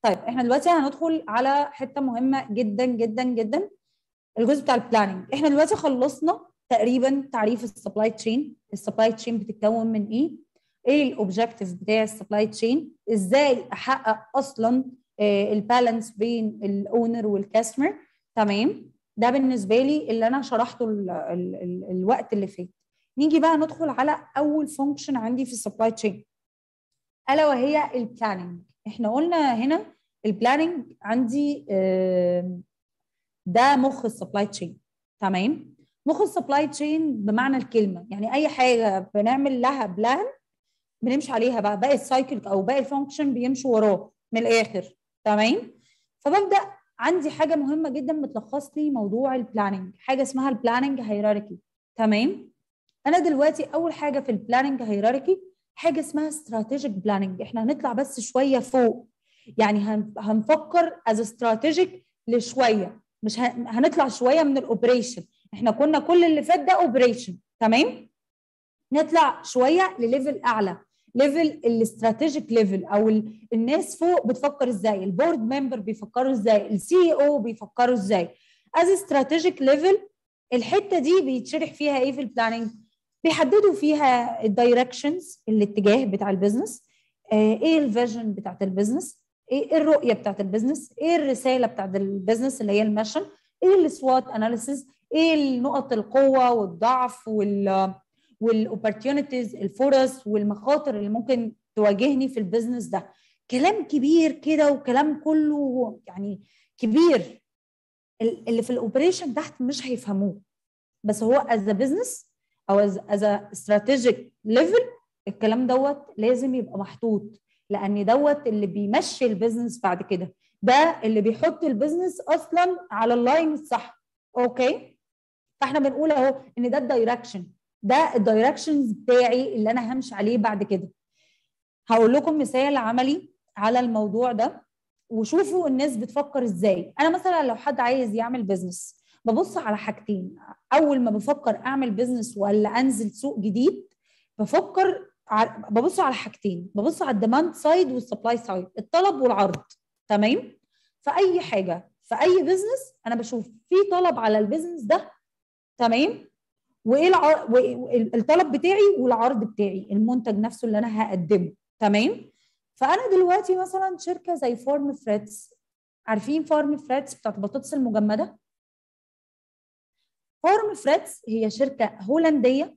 طيب احنا دلوقتي هندخل على حته مهمه جدا جدا جدا الجزء بتاع البلاننج احنا دلوقتي خلصنا تقريبا تعريف السبلاي تشين السبلاي تشين بتتكون من ايه ايه الاوبجيكتيف بتاع السبلاي تشين ازاي احقق اصلا البالانس بين الاونر والكاستمر تمام ده بالنسبه لي اللي انا شرحته ال ال ال الوقت اللي فات نيجي بقى ندخل على اول فانكشن عندي في السبلاي تشين الا وهي البلاننج احنا قلنا هنا البلاننج عندي ده مخ السبلاي تشين تمام مخ السبلاي تشين بمعنى الكلمه يعني اي حاجه بنعمل لها بلان بنمشي عليها بقى باقي السايكل او باقي الفانكشن بيمشوا وراه من الاخر تمام فببدا عندي حاجه مهمه جدا بتلخص لي موضوع البلاننج حاجه اسمها البلاننج هيراركي تمام انا دلوقتي اول حاجه في البلاننج هيراركي حاجه اسمها استراتيجيك بلاننج احنا هنطلع بس شويه فوق يعني هنفكر از استراتيجيك لشويه مش هنطلع شويه من الاوبريشن احنا كنا كل اللي فات ده اوبريشن تمام نطلع شويه لليفل اعلى ليفل الاستراتيجيك ليفل او الناس فوق بتفكر ازاي البورد ممبر بيفكروا ازاي السي او بيفكروا ازاي از استراتيجيك ليفل الحته دي بيتشرح فيها ايه في البلاننج بيحددوا فيها الدايركشنز الاتجاه بتاع البيزنس ايه الفيجن بتاعت البيزنس ايه الرؤيه بتاعت البيزنس ايه الرساله بتاعت البيزنس اللي هي الميشن ايه السوات اناليسيز ايه نقط القوه والضعف وال والاوبورتيونيتيز الفرص والمخاطر اللي ممكن تواجهني في البيزنس ده كلام كبير كده وكلام كله يعني كبير اللي في الاوبريشن تحت مش هيفهموه بس هو از بزنس او از استراتيجيك ليفل الكلام دوت لازم يبقى محطوط لان دوت اللي بيمشي البيزنس بعد كده ده اللي بيحط البيزنس اصلا على اللاين الصح اوكي فاحنا بنقول اهو ان ده الدايركشن ده الدايركشنز بتاعي اللي انا همشي عليه بعد كده هقول لكم مثال عملي على الموضوع ده وشوفوا الناس بتفكر ازاي انا مثلا لو حد عايز يعمل بيزنس ببص على حاجتين اول ما بفكر اعمل بيزنس ولا انزل سوق جديد بفكر ببص على حاجتين ببص على الديماند سايد والسبلاي سايد الطلب والعرض تمام فاي حاجه في اي بيزنس انا بشوف في طلب على البيزنس ده تمام وايه الع... الطلب بتاعي والعرض بتاعي المنتج نفسه اللي انا هقدمه تمام فانا دلوقتي مثلا شركه زي فارم فريتس عارفين فارم فريتس بتاعت البطاطس المجمده فارم فريتس هي شركه هولنديه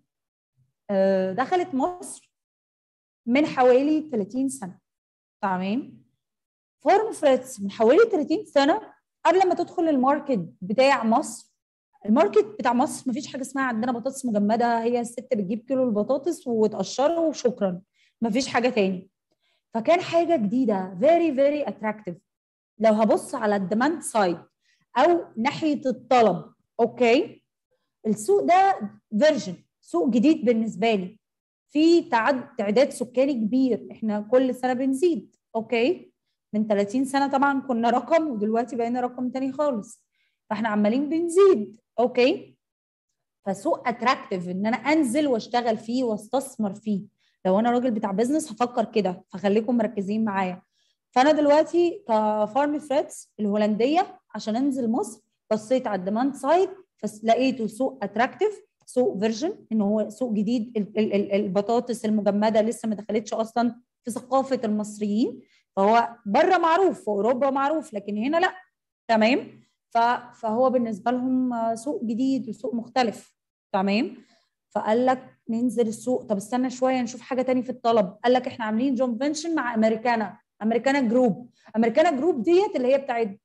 دخلت مصر من حوالي 30 سنه تمام فارم فريتس من حوالي 30 سنه قبل ما تدخل الماركت بتاع مصر الماركت بتاع مصر مفيش حاجه اسمها عندنا بطاطس مجمده هي الست بتجيب كيلو البطاطس وتقشره وشكرا مفيش حاجه تاني فكان حاجه جديده فيري فيري اتراكتيف لو هبص على الديماند سايد او ناحيه الطلب اوكي السوق ده فيرجن سوق جديد بالنسبه لي في تعد تعداد سكاني كبير احنا كل سنه بنزيد اوكي من 30 سنه طبعا كنا رقم ودلوقتي بقينا رقم تاني خالص فاحنا عمالين بنزيد اوكي فسوق اتراكتيف ان انا انزل واشتغل فيه واستثمر فيه لو انا راجل بتاع بزنس هفكر كده فخليكم مركزين معايا فانا دلوقتي كفارم فريتس الهولنديه عشان انزل مصر بصيت على الديماند سايد فلقيته سوق اتراكتيف سوق فيرجن ان هو سوق جديد ال ال ال البطاطس المجمده لسه ما دخلتش اصلا في ثقافه المصريين فهو بره معروف في اوروبا معروف لكن هنا لا تمام فهو بالنسبه لهم سوق جديد وسوق مختلف تمام فقال لك ننزل السوق طب استنى شويه نشوف حاجه تاني في الطلب قال لك احنا عاملين جون فينشن مع امريكانا امريكانا جروب امريكانا جروب ديت اللي هي بتاعت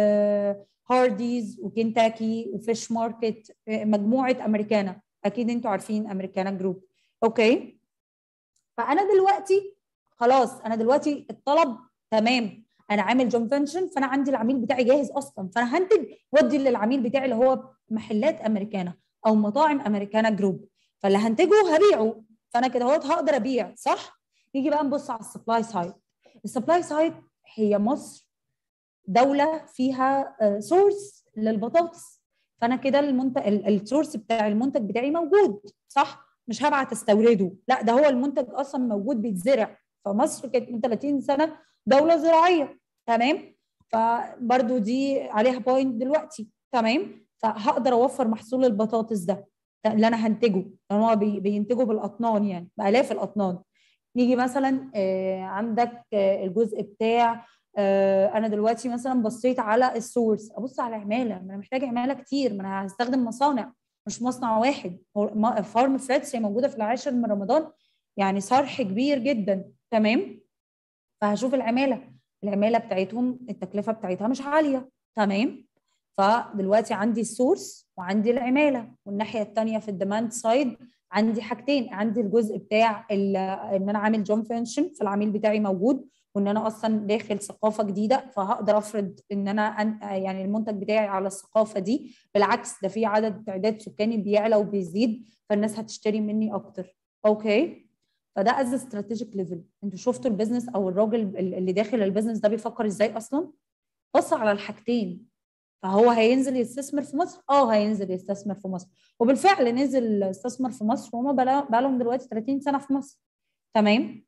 هارديز وكنتاكي وفيش ماركت مجموعه امريكانا اكيد انتوا عارفين امريكانا جروب اوكي فانا دلوقتي خلاص انا دلوقتي الطلب تمام انا عامل جون فينشن فانا عندي العميل بتاعي جاهز اصلا فانا هنتج وادي للعميل بتاعي اللي هو محلات امريكانا او مطاعم امريكانا جروب فاللي هنتجه هبيعه فانا كده اهوت هقدر ابيع صح نيجي بقى نبص على السبلاي سايد السبلاي سايد هي مصر دوله فيها سورس للبطاطس فانا كده المنتج السورس بتاع المنتج بتاعي موجود صح مش هبعت استورده لا ده هو المنتج اصلا موجود بيتزرع فمصر كانت من 30 سنه دوله زراعيه تمام فبرضو دي عليها بوينت دلوقتي تمام فهقدر اوفر محصول البطاطس ده اللي انا هنتجه لان هو بينتجوا بالاطنان يعني بالاف الاطنان نيجي مثلا آه عندك آه الجزء بتاع آه انا دلوقتي مثلا بصيت على السورس ابص على عماله ما انا محتاجه عماله كتير ما انا هستخدم مصانع مش مصنع واحد فارم فريتس هي موجوده في العاشر من رمضان يعني صرح كبير جدا تمام فهشوف العماله العماله بتاعتهم التكلفه بتاعتها مش عاليه تمام فدلوقتي عندي السورس وعندي العماله والناحيه الثانيه في الديماند سايد عندي حاجتين عندي الجزء بتاع ان انا عامل جون فينشن فالعميل بتاعي موجود وان انا اصلا داخل ثقافه جديده فهقدر افرض ان انا أن يعني المنتج بتاعي على الثقافه دي بالعكس ده في عدد تعداد سكاني بيعلى وبيزيد فالناس هتشتري مني اكتر اوكي فده از استراتيجيك ليفل انتوا شفتوا البيزنس او الراجل اللي داخل البيزنس ده بيفكر ازاي اصلا بص على الحاجتين فهو هينزل يستثمر في مصر اه هينزل يستثمر في مصر وبالفعل نزل استثمر في مصر وهم بقى لهم دلوقتي 30 سنه في مصر تمام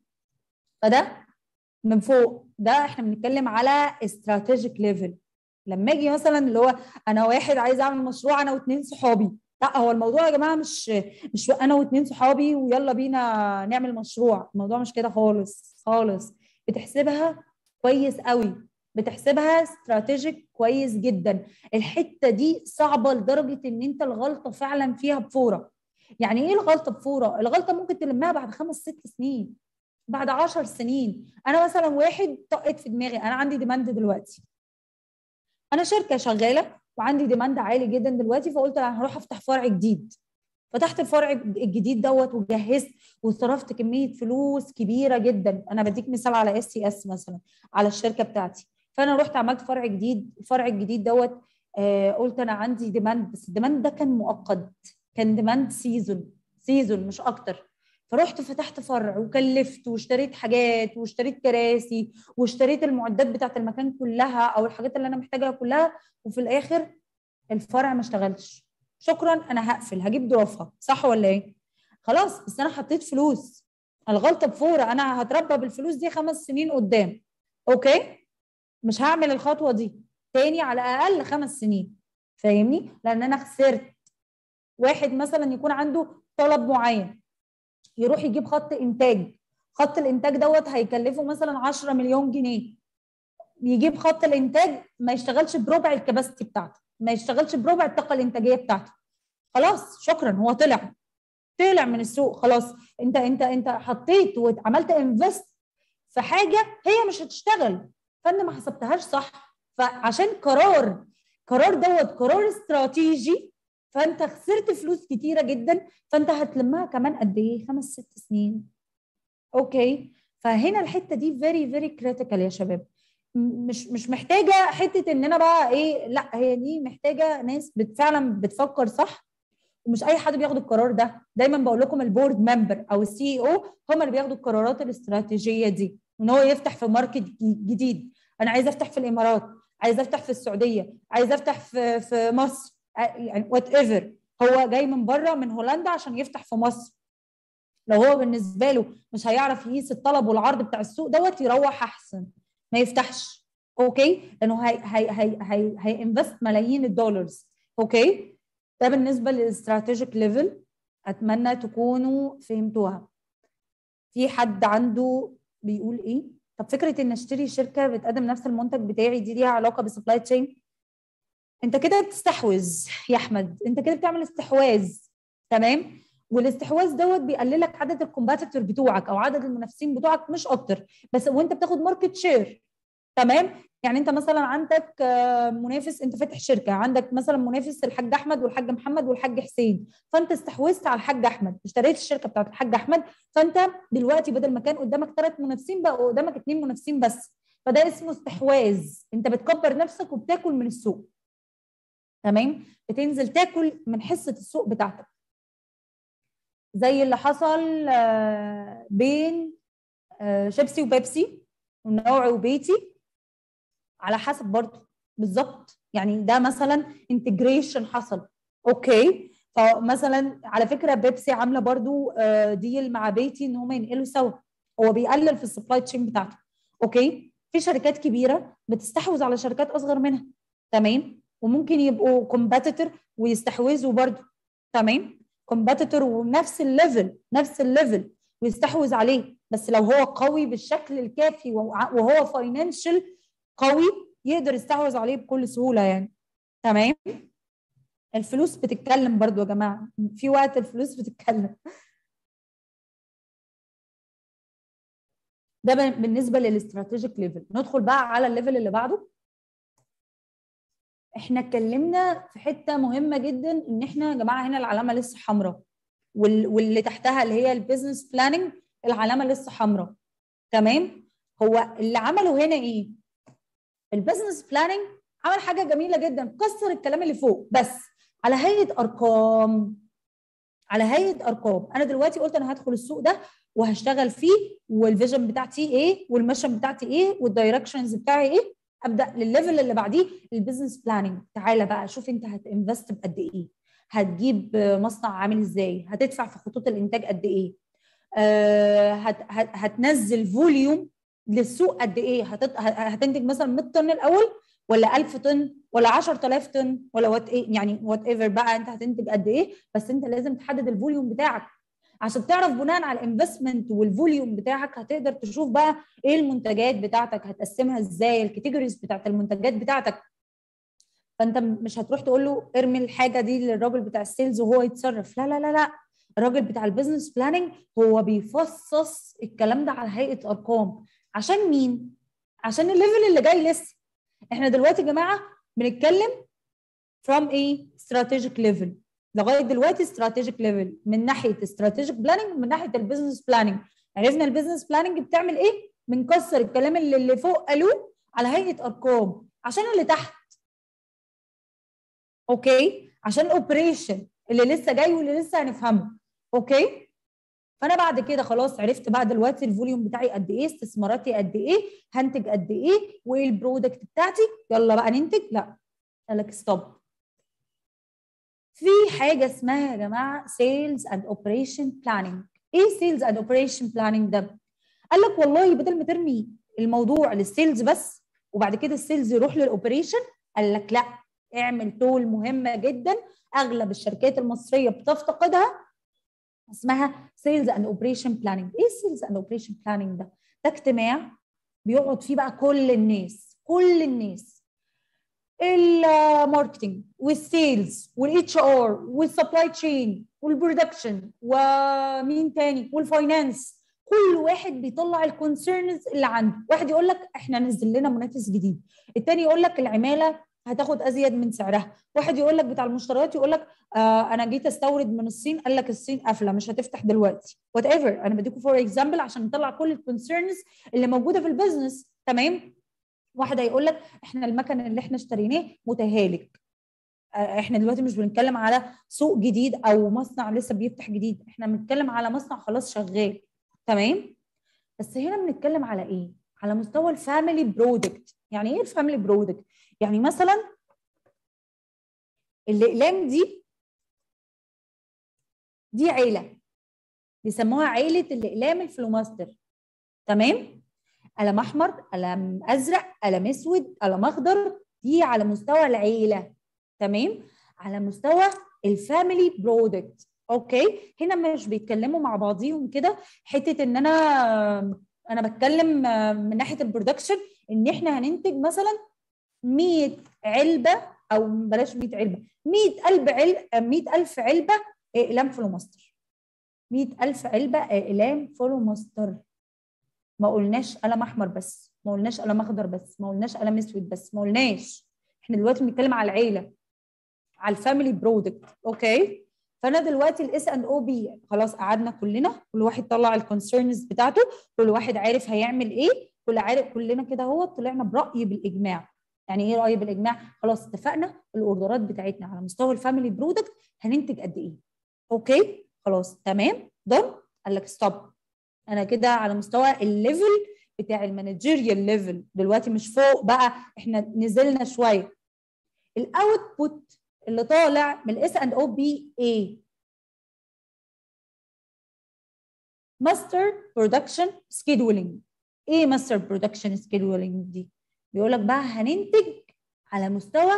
فده من فوق ده احنا بنتكلم على استراتيجيك ليفل لما اجي مثلا اللي هو انا واحد عايز اعمل مشروع انا واثنين صحابي لا هو الموضوع يا جماعه مش مش انا واثنين صحابي ويلا بينا نعمل مشروع الموضوع مش كده خالص خالص بتحسبها كويس قوي بتحسبها استراتيجيك كويس جدا الحته دي صعبه لدرجه ان انت الغلطه فعلا فيها بفوره يعني ايه الغلطه بفوره الغلطه ممكن تلمها بعد خمس ست سنين بعد عشر سنين انا مثلا واحد طقت في دماغي انا عندي ديماند دلوقتي انا شركه شغاله وعندي ديماند عالي جدا دلوقتي فقلت انا هروح افتح فرع جديد فتحت الفرع الجديد دوت وجهزت وصرفت كميه فلوس كبيره جدا انا بديك مثال على اس سي اس مثلا على الشركه بتاعتي فانا رحت عملت فرع جديد الفرع الجديد دوت آه قلت انا عندي ديماند بس الديماند ده كان مؤقت كان ديماند سيزون سيزون مش اكتر فرحت فتحت فرع وكلفت واشتريت حاجات واشتريت كراسي واشتريت المعدات بتاعت المكان كلها او الحاجات اللي انا محتاجها كلها وفي الاخر الفرع ما اشتغلش شكرا انا هقفل هجيب ضيافها صح ولا ايه خلاص بس انا حطيت فلوس الغلطه بفوره انا هتربى بالفلوس دي خمس سنين قدام اوكي مش هعمل الخطوه دي تاني على الاقل خمس سنين فاهمني لان انا خسرت واحد مثلا يكون عنده طلب معين يروح يجيب خط انتاج خط الانتاج دوت هيكلفه مثلا 10 مليون جنيه يجيب خط الانتاج ما يشتغلش بربع الكباستي بتاعته ما يشتغلش بربع الطاقه الانتاجيه بتاعته خلاص شكرا هو طلع طلع من السوق خلاص انت انت انت حطيت وعملت انفست في حاجه هي مش هتشتغل فانت ما حسبتهاش صح فعشان قرار قرار دوت قرار استراتيجي فانت خسرت فلوس كتيره جدا فانت هتلمها كمان قد ايه خمس ست سنين اوكي فهنا الحته دي فيري فيري كريتيكال يا شباب مش مش محتاجه حته ان انا بقى ايه لا هي دي محتاجه ناس فعلا بتفكر صح ومش اي حد بياخد القرار ده دايما بقول لكم البورد ممبر او السي او هم اللي بياخدوا القرارات الاستراتيجيه دي ان هو يفتح في ماركت جديد انا عايز افتح في الامارات عايز افتح في السعوديه عايز افتح في في مصر يعني وات ايفر هو جاي من بره من هولندا عشان يفتح في مصر لو هو بالنسبه له مش هيعرف يقيس الطلب والعرض بتاع السوق دوت يروح احسن ما يفتحش اوكي لانه هي هي هي هي هي انفست ملايين الدولارز اوكي ده بالنسبه للاستراتيجيك ليفل اتمنى تكونوا فهمتوها في حد عنده بيقول ايه طب فكره ان اشتري شركه بتقدم نفس المنتج بتاعي دي ليها علاقه بسبلاي تشين انت كده بتستحوذ يا احمد انت كده بتعمل استحواذ تمام والاستحواذ دوت بيقللك عدد الكومباتيتور بتوعك او عدد المنافسين بتوعك مش اكتر بس وانت بتاخد ماركت شير تمام يعني انت مثلا عندك منافس انت فاتح شركه عندك مثلا منافس الحاج احمد والحاج محمد والحاج حسين فانت استحوذت على الحاج احمد اشتريت الشركه بتاعت الحاج احمد فانت دلوقتي بدل ما كان قدامك ثلاث منافسين بقى قدامك اثنين منافسين بس فده اسمه استحواذ انت بتكبر نفسك وبتاكل من السوق تمام بتنزل تاكل من حصه السوق بتاعتك زي اللي حصل بين شيبسي وبيبسي ونوع وبيتي على حسب برضه بالظبط يعني ده مثلا انتجريشن حصل اوكي فمثلا على فكره بيبسي عامله برضو ديل مع بيتي ان هم ينقلوا سوا هو بيقلل في السبلاي تشين بتاعته اوكي في شركات كبيره بتستحوذ على شركات اصغر منها تمام وممكن يبقوا كومبيتيتور ويستحوذوا برضه تمام كومبيتيتور ونفس الليفل نفس الليفل ويستحوذ عليه بس لو هو قوي بالشكل الكافي وهو فاينانشال قوي يقدر يستحوذ عليه بكل سهوله يعني تمام الفلوس بتتكلم برضو يا جماعه في وقت الفلوس بتتكلم ده بالنسبه للاستراتيجيك ليفل ندخل بقى على الليفل اللي بعده احنا اتكلمنا في حته مهمه جدا ان احنا يا جماعه هنا العلامه لسه حمراء واللي تحتها اللي هي البيزنس بلاننج العلامه لسه حمراء تمام هو اللي عمله هنا ايه البيزنس بلاننج عمل حاجه جميله جدا كسر الكلام اللي فوق بس على هيئه ارقام على هيئه ارقام انا دلوقتي قلت انا هدخل السوق ده وهشتغل فيه والفيجن بتاعتي ايه والميشن بتاعتي ايه والدايركشنز بتاعي ايه ابدا للليفل اللي بعديه البيزنس بلاننج تعالى بقى شوف انت هتنفست بقد ايه هتجيب مصنع عامل ازاي هتدفع في خطوط الانتاج قد ايه آه هت هتنزل فوليوم للسوق قد ايه هتت... هتنتج مثلا 100 طن الاول ولا 1000 طن ولا 10000 طن ولا وات ايه يعني وات ايفر بقى انت هتنتج قد ايه بس انت لازم تحدد الفوليوم بتاعك عشان تعرف بناء على الانفستمنت والفوليوم بتاعك هتقدر تشوف بقى ايه المنتجات بتاعتك هتقسمها ازاي الكاتيجوريز بتاعت المنتجات بتاعتك فانت مش هتروح تقول له ارمي الحاجه دي للراجل بتاع السيلز وهو يتصرف لا لا لا لا الراجل بتاع البيزنس بلاننج هو بيفصص الكلام ده على هيئه ارقام عشان مين عشان الليفل اللي جاي لسه احنا دلوقتي يا جماعه بنتكلم from ايه strategic level لغايه دلوقتي strategic level من ناحيه strategic planning ومن ناحيه البيزنس بلاننج عرفنا البيزنس بلاننج بتعمل ايه بنكسر الكلام اللي, اللي فوق قالوه على هيئه ارقام عشان اللي تحت اوكي عشان الاوبريشن اللي لسه جاي واللي لسه هنفهمه اوكي فانا بعد كده خلاص عرفت بقى دلوقتي الفوليوم بتاعي قد ايه استثماراتي قد ايه هنتج قد ايه وايه البرودكت بتاعتي يلا بقى ننتج لا قال لك ستوب في حاجه اسمها يا جماعه سيلز اند اوبريشن بلاننج ايه سيلز اند اوبريشن بلاننج ده قال لك والله بدل ما ترمي الموضوع للسيلز بس وبعد كده السيلز يروح للاوبريشن قال لك لا اعمل تول مهمه جدا اغلب الشركات المصريه بتفتقدها اسمها سيلز اند اوبريشن بلاننج ايه السيلز اند اوبريشن بلاننج ده ده اجتماع بيقعد فيه بقى كل الناس كل الناس الماركتنج والسيلز والاتش ار والسبلاي تشين والبرودكشن ومين تاني والفاينانس كل واحد بيطلع الكونسيرنز اللي عنده واحد يقول لك احنا نزل لنا منافس جديد التاني يقول لك العماله هتاخد ازيد من سعرها واحد يقول لك بتاع المشتريات يقول لك آه انا جيت استورد من الصين قال لك الصين قافله مش هتفتح دلوقتي وات ايفر انا بديكم فور اكزامبل عشان نطلع كل الكونسيرنز اللي موجوده في البيزنس تمام واحد هيقول لك احنا المكن اللي احنا اشتريناه متهالك آه احنا دلوقتي مش بنتكلم على سوق جديد او مصنع لسه بيفتح جديد احنا بنتكلم على مصنع خلاص شغال تمام بس هنا بنتكلم على ايه على مستوى الفاميلي برودكت يعني ايه الفاميلي برودكت يعني مثلا الاقلام دي دي عيله بيسموها عيله الاقلام الفلوماستر تمام قلم احمر قلم ازرق قلم اسود قلم اخضر دي على مستوى العيله تمام على مستوى الفاميلي برودكت اوكي هنا مش بيتكلموا مع بعضيهم كده حته ان انا انا بتكلم من ناحيه البرودكشن ان احنا هننتج مثلا 100 علبه او بلاش 100 علبه 100 قلب علب 100000 علبه اقلام فلوماستر 100000 علبه اقلام فلوماستر ما قلناش قلم احمر بس ما قلناش قلم اخضر بس ما قلناش قلم اسود بس ما قلناش احنا دلوقتي بنتكلم على العيله على الفاميلي برودكت اوكي فانا دلوقتي الاس اند او بي خلاص قعدنا كلنا كل واحد طلع الكونسيرنز بتاعته كل واحد عارف هيعمل ايه كل عارف كلنا كده هو طلعنا براي بالاجماع يعني ايه راي بالاجماع خلاص اتفقنا الاوردرات بتاعتنا على مستوى الفاميلي برودكت هننتج قد ايه اوكي خلاص تمام دون قال لك ستوب انا كده على مستوى الليفل بتاع المانجيريال ليفل دلوقتي مش فوق بقى احنا نزلنا شويه الاوتبوت اللي طالع من الاس اند او بي ايه ماستر برودكشن سكيدولينج ايه ماستر برودكشن سكيدولينج دي بيقول لك بقى هننتج على مستوى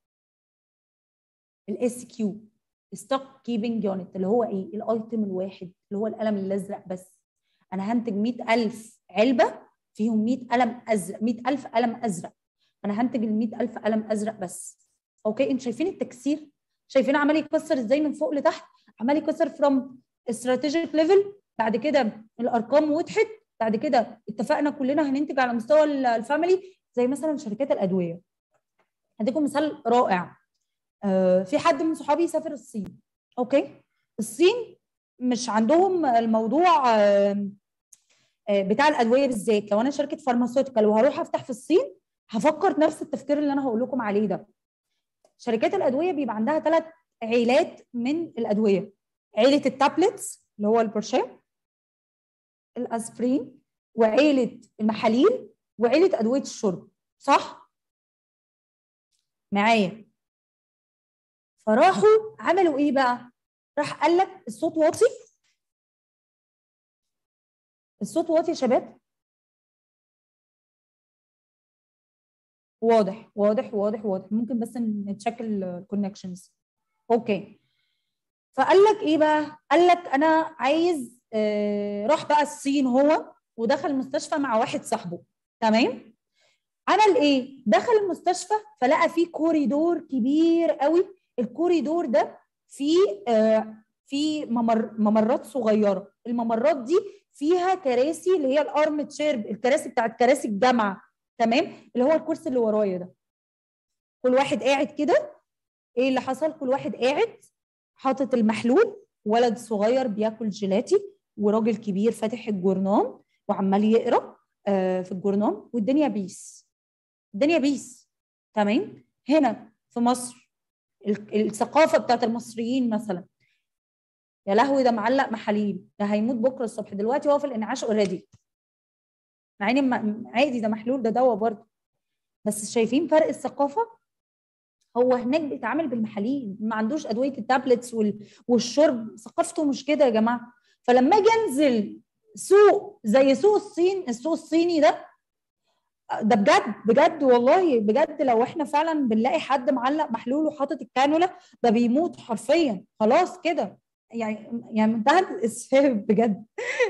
الاس كيو ستوك كيبنج يونت اللي هو ايه الايتم الواحد اللي هو القلم الازرق بس انا هنتج 100000 علبه فيهم 100 قلم ازرق 100000 قلم ازرق انا هنتج ال 100000 قلم ازرق بس اوكي انتوا شايفين التكسير شايفين عمال يكسر ازاي من فوق لتحت عمال يكسر فروم استراتيجيك ليفل بعد كده الارقام وضحت بعد كده اتفقنا كلنا هننتج على مستوى الفاميلي زي مثلا شركات الادويه هديكم مثال رائع آه في حد من صحابي سافر الصين اوكي الصين مش عندهم الموضوع آه آه بتاع الادويه بالذات لو انا شركه فارماسيوتيكال وهروح افتح في الصين هفكر نفس التفكير اللي انا هقول لكم عليه ده شركات الادويه بيبقى عندها ثلاث عيلات من الادويه عيله التابلتس اللي هو البرشام الاسبرين وعيله المحاليل وعيله ادويه الشرب صح معايا فراحوا عملوا ايه بقى راح قال لك الصوت واطي الصوت واطي يا شباب واضح واضح واضح واضح ممكن بس نتشيك الكونكشنز اوكي فقال لك ايه بقى قال لك انا عايز آه راح بقى الصين هو ودخل المستشفى مع واحد صاحبه تمام عمل ايه دخل المستشفى فلقى فيه كوريدور كبير قوي الكوريدور ده فيه آه في ممر ممرات صغيره الممرات دي فيها كراسي اللي هي الارم تشير الكراسي بتاعت كراسي الجامعه تمام اللي هو الكرسي اللي ورايا ده كل واحد قاعد كده ايه اللي حصل كل واحد قاعد حاطط المحلول ولد صغير بياكل جيلاتي وراجل كبير فاتح الجورنان وعمال يقرا آه في الجورنان والدنيا بيس الدنيا بيس تمام هنا في مصر الثقافه بتاعت المصريين مثلا يا لهوي ده معلق محاليل ده هيموت بكره الصبح دلوقتي هو في الانعاش اوريدي مع ان عادي ده محلول ده دواء برضه بس شايفين فرق الثقافه هو هناك بيتعامل بالمحاليل ما عندوش ادويه التابلتس والشرب ثقافته مش كده يا جماعه فلما اجي انزل سوق زي سوق الصين السوق الصيني ده ده بجد بجد والله بجد لو احنا فعلا بنلاقي حد معلق محلول وحاطط الكانولا ده بيموت حرفيا خلاص كده يعني يعني منتهى الاسفاف بجد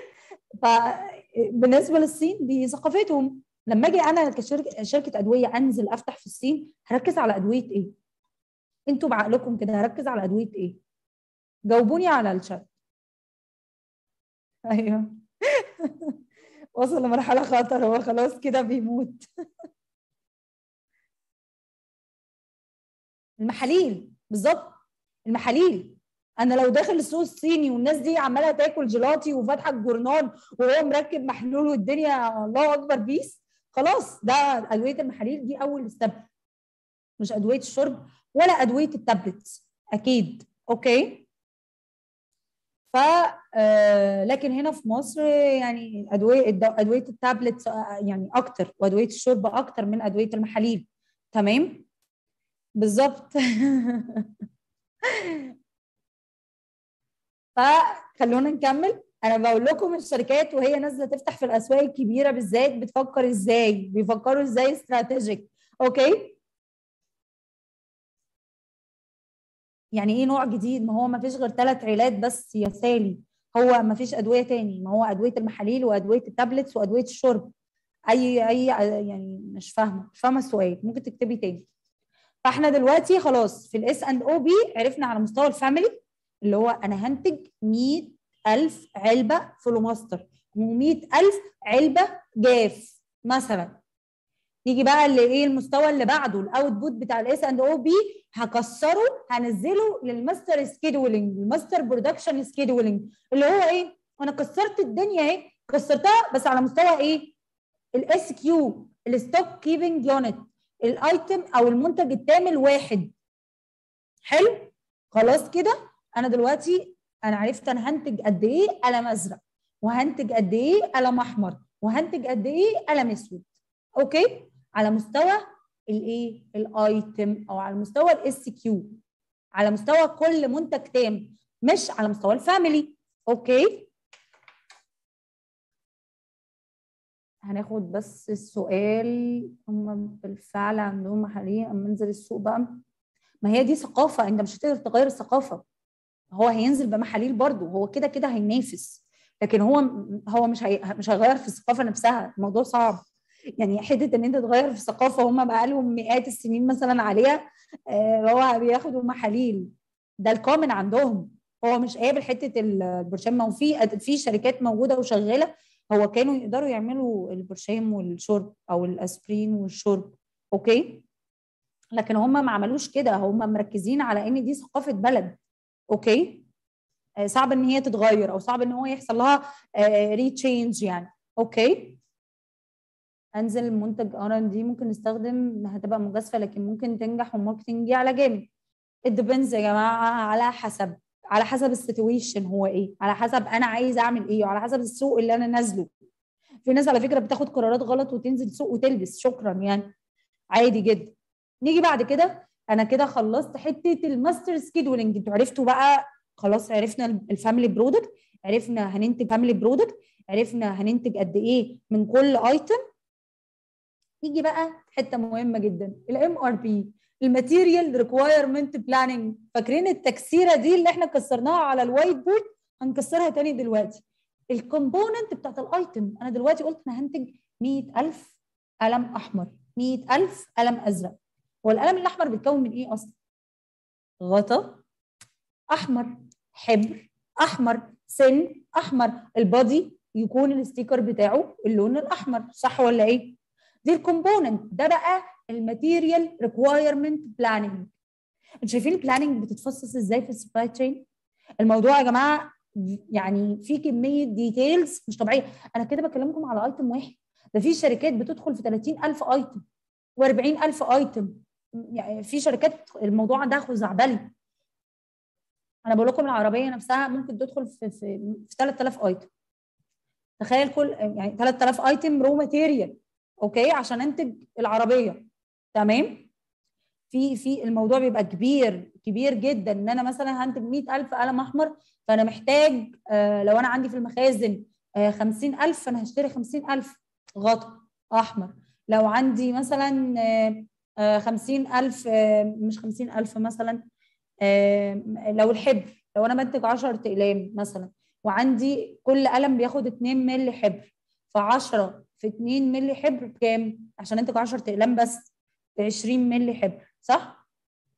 فبالنسبه للصين دي ثقافتهم لما اجي انا كشركه شركه ادويه انزل افتح في الصين هركز على ادويه ايه؟ انتوا بعقلكم كده هركز على ادويه ايه؟ جاوبوني على الشات ايوه وصل لمرحله خطر هو خلاص كده بيموت المحاليل بالظبط المحاليل انا لو داخل السوق الصيني والناس دي عماله تاكل جيلاتي وفاتحه الجورنان وهو مركب محلول والدنيا الله اكبر بيس خلاص ده ادويه المحاليل دي اول ستيب مش ادويه الشرب ولا ادويه التابلتس اكيد اوكي ف آه لكن هنا في مصر يعني ادويه ادويه التابلتس يعني اكتر وادويه الشرب اكتر من ادويه المحاليل تمام بالظبط فخلونا نكمل انا بقول لكم الشركات وهي نازله تفتح في الاسواق الكبيره بالذات بتفكر ازاي بيفكروا ازاي استراتيجيك اوكي يعني ايه نوع جديد ما هو ما فيش غير ثلاث عيلات بس يا سالي هو ما فيش ادويه تاني ما هو ادويه المحاليل وادويه التابلتس وادويه الشرب اي اي يعني مش فاهمه مش فاهمه السؤال ممكن تكتبي تاني فاحنا دلوقتي خلاص في الاس اند او بي عرفنا على مستوى الفاميلي اللي هو انا هنتج 100000 علبه فلوماستر و100000 علبه جاف مثلا نيجي بقى لايه المستوى اللي بعده الاوتبوت بتاع الاس اند او بي هكسره هنزله للماستر سكيدولينج الماستر برودكشن سكيدولينج اللي هو ايه انا كسرت الدنيا اهي كسرتها بس على مستوى ايه الاس كيو الستوك كيبنج يونت الايتم او المنتج التام الواحد حلو خلاص كده انا دلوقتي انا عرفت انا هنتج قد ايه قلم ازرق وهنتج قد ايه قلم احمر وهنتج قد ايه قلم اسود اوكي على مستوى الايه الايتم او على مستوى الاس كيو على مستوى كل منتج تام مش على مستوى الفاميلي اوكي هناخد بس السؤال هم بالفعل عندهم محاليل اما انزل السوق بقى ما هي دي ثقافه انت مش هتقدر تغير الثقافه هو هينزل بمحاليل برضه هو كده كده هينافس لكن هو هو مش هي مش هيغير في الثقافه نفسها الموضوع صعب يعني حته ان انت تغير في ثقافه هم بقى لهم مئات السنين مثلا عليها آه هو بياخدوا محاليل ده الكومن عندهم هو مش قابل حته البرشام ما هو في في شركات موجوده وشغاله هو كانوا يقدروا يعملوا البرشام والشرب او الاسبرين والشرب اوكي لكن هم ما عملوش كده هم مركزين على ان دي ثقافه بلد اوكي آه صعب ان هي تتغير او صعب ان هو يحصل لها آه ريتشينج يعني اوكي انزل منتج ار ان دي ممكن نستخدم هتبقى مجازفه لكن ممكن تنجح والماركتنج على جامد الديبنز يا جماعه على حسب على حسب السيتويشن هو ايه على حسب انا عايز اعمل ايه وعلى حسب السوق اللي انا نازله في ناس على فكره بتاخد قرارات غلط وتنزل سوق وتلبس شكرا يعني عادي جدا نيجي بعد كده انا كده خلصت حته الماستر سكيدولينج انتوا عرفتوا بقى خلاص عرفنا الفاميلي برودكت عرفنا هننتج فاميلي برودكت عرفنا هننتج قد ايه من كل ايتم يجي بقى حته مهمه جدا الام ار بي الماتيريال ريكوايرمنت بلاننج فاكرين التكسيره دي اللي احنا كسرناها على الوايت بورد هنكسرها تاني دلوقتي الكومبوننت بتاعت الايتم انا دلوقتي قلت انا هنتج 100000 قلم احمر 100000 قلم ازرق هو القلم الاحمر بيتكون من ايه اصلا غطا احمر حبر احمر سن احمر البادي يكون الستيكر بتاعه اللون الاحمر صح ولا ايه دي الكومبوننت ده بقى الماتيريال ريكوايرمنت بلاننج انتوا شايفين البلاننج بتتفصص ازاي في السبلاي تشين الموضوع يا جماعه يعني في كميه ديتيلز مش طبيعيه انا كده بكلمكم على ايتم واحد ده في شركات بتدخل في 30000 ايتم و40000 ايتم يعني في شركات الموضوع ده خزعبلي انا بقول لكم العربيه نفسها ممكن تدخل في في, في 3000 ايتم تخيل كل يعني 3000 ايتم رو ماتيريال اوكي عشان انتج العربيه تمام في في الموضوع بيبقى كبير كبير جدا ان انا مثلا هنتج 100000 قلم احمر فانا محتاج آه لو انا عندي في المخازن آه 50000 فانا هشتري 50000 غطا احمر لو عندي مثلا آه 50000 مش 50000 مثلا لو الحبر لو انا بنتج 10 اقلام مثلا وعندي كل قلم بياخد 2 مللي حبر ف 10 في 2 مللي حبر بكام؟ عشان انتج 10 اقلام بس ب 20 مللي حبر صح؟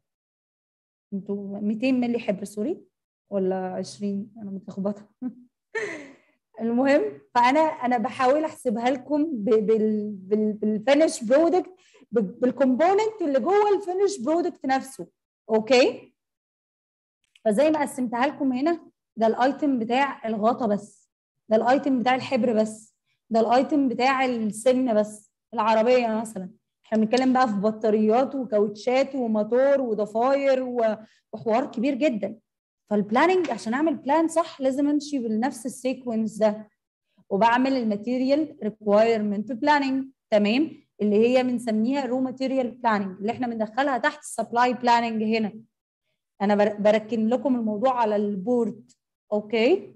انتوا 200 مللي حبر سوري ولا 20 انا متلخبطه المهم فانا انا بحاول احسبها لكم بالفينش برودكت بالكومبوننت اللي جوه الفينش برودكت نفسه اوكي فزي ما قسمتها لكم هنا ده الايتم بتاع الغطا بس ده الايتم بتاع الحبر بس ده الايتم بتاع السن بس العربيه مثلا احنا بنتكلم بقى في بطاريات وكاوتشات وموتور وضفاير وحوار كبير جدا فالبلاننج عشان اعمل بلان صح لازم امشي بنفس السيكونس ده وبعمل الماتيريال ريكوايرمنت بلاننج تمام اللي هي بنسميها رو ماتيريال بلاننج اللي احنا بندخلها تحت السبلاي بلاننج هنا انا بركن لكم الموضوع على البورد اوكي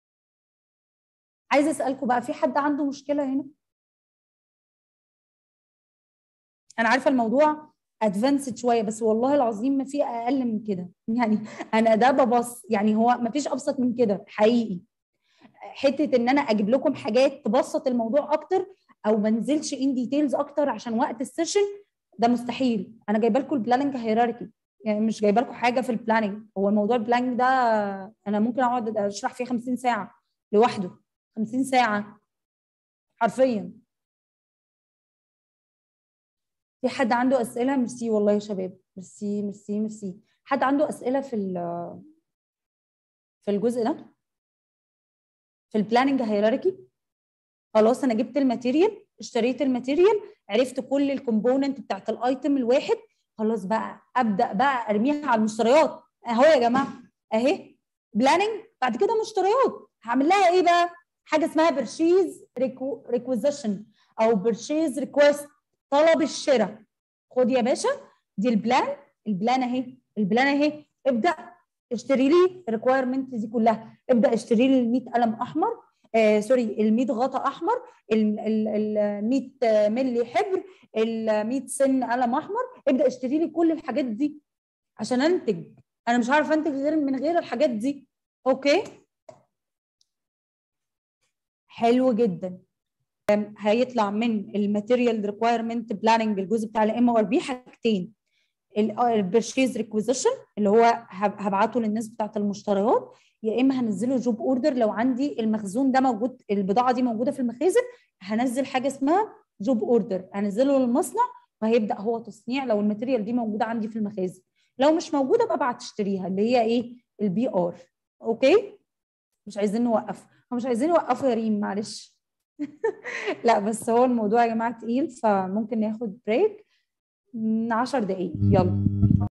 عايزه اسالكم بقى في حد عنده مشكله هنا انا عارفه الموضوع ادفانسد شويه بس والله العظيم ما في اقل من كده يعني انا ده ببص يعني هو ما فيش ابسط من كده حقيقي حته ان انا اجيب لكم حاجات تبسط الموضوع اكتر او ما انزلش ان ديتيلز اكتر عشان وقت السيشن ده مستحيل انا جايبه لكم البلاننج هيراركي يعني مش جايبه لكم حاجه في البلاننج هو الموضوع البلاننج ده انا ممكن اقعد اشرح فيه 50 ساعه لوحده 50 ساعه حرفيا في حد عنده اسئله ميرسي والله يا شباب ميرسي ميرسي ميرسي حد عنده اسئله في في الجزء ده في البلاننج هيراركي خلاص انا جبت الماتيريال اشتريت الماتيريال عرفت كل الكومبوننت بتاعت الايتم الواحد خلاص بقى ابدا بقى ارميها على المشتريات اهو يا جماعه اهي بلاننج بعد كده مشتريات هعمل لها ايه بقى حاجه اسمها برشيز ريكويزيشن او برشيز ريكويست طلب الشراء خد يا باشا دي البلان البلان اهي البلان اهي ابدا اشتري لي الريكوايرمنت دي كلها ابدا اشتري لي ال 100 قلم احمر آه سوري ال 100 غطا احمر ال 100 ملي حبر ال 100 سن قلم احمر ابدا اشتري لي كل الحاجات دي عشان انتج انا مش عارفه انتج غير من غير الحاجات دي اوكي حلو جدا هيطلع من الماتيريال ريكوايرمنت بلاننج الجزء بتاع الام ار بي حاجتين البرشيز ريكويزيشن اللي هو هبعته للناس بتاعت المشتريات يا اما هنزله جوب اوردر لو عندي المخزون ده موجود البضاعه دي موجوده في المخازن هنزل حاجه اسمها جوب اوردر هنزله للمصنع وهيبدا هو تصنيع لو الماتيريال دي موجوده عندي في المخازن لو مش موجوده ببعت تشتريها اللي هي ايه البي ار اوكي مش عايزين نوقف هم مش عايزين يوقفوا يا ريم معلش لا بس هو الموضوع يا جماعه تقيل فممكن ناخد بريك 10 دقايق يلا